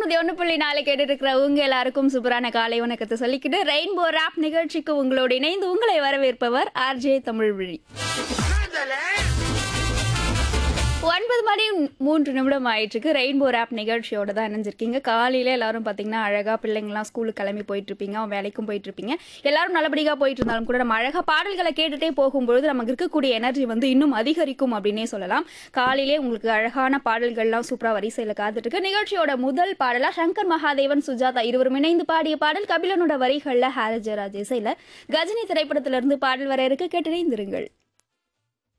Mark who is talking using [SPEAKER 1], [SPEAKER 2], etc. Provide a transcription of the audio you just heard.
[SPEAKER 1] நூத்தி ஒண்ணு புள்ளி நாலு கேட்டுட்டு இருக்கிற உங்க எல்லாருக்கும் சூப்பரான காலை வணக்கத்தை சொல்லிக்கிட்டு ரெயின்போ ராப் நிகழ்ச்சிக்கு உங்களோடு இணைந்து உங்களை வரவேற்பவர் ஆர்ஜே தமிழ்விழி ஒன்பது மணி மூன்று நிமிடம் ஆயிட்டுருக்கு ரெயின்போ ராப் நிகழ்ச்சியோட தான் இணைஞ்சிருக்கீங்க காலையில எல்லாரும் பார்த்தீங்கன்னா அழகா பிள்ளைங்களாம் ஸ்கூலுக்கு கிளம்பி போயிட்டு இருப்பீங்க அவன் வேலைக்கும் போயிட்டு இருப்பீங்க எல்லாரும் நல்லபடியாக போயிட்டு இருந்தாலும் கூட நம்ம அழகா பாடல்களை கேட்டுட்டே போகும்பொழுது நமக்கு இருக்கக்கூடிய எனர்ஜி வந்து இன்னும் அதிகரிக்கும் அப்படின்னே சொல்லலாம் காலையிலே உங்களுக்கு அழகான பாடல்கள்லாம் சூப்பரா வரிசையில் காத்துட்டு இருக்கு நிகழ்ச்சியோட முதல் பாடலா சங்கர் மகாதேவன் சுஜாதா இருவரும் இணைந்து பாடிய பாடல் கபிலனோட வரிகள்ல ஹாரஜராஜ் இசையில கஜினி திரைப்படத்திலிருந்து பாடல் வர இருக்கு கேட்டிணைந்திருங்கள்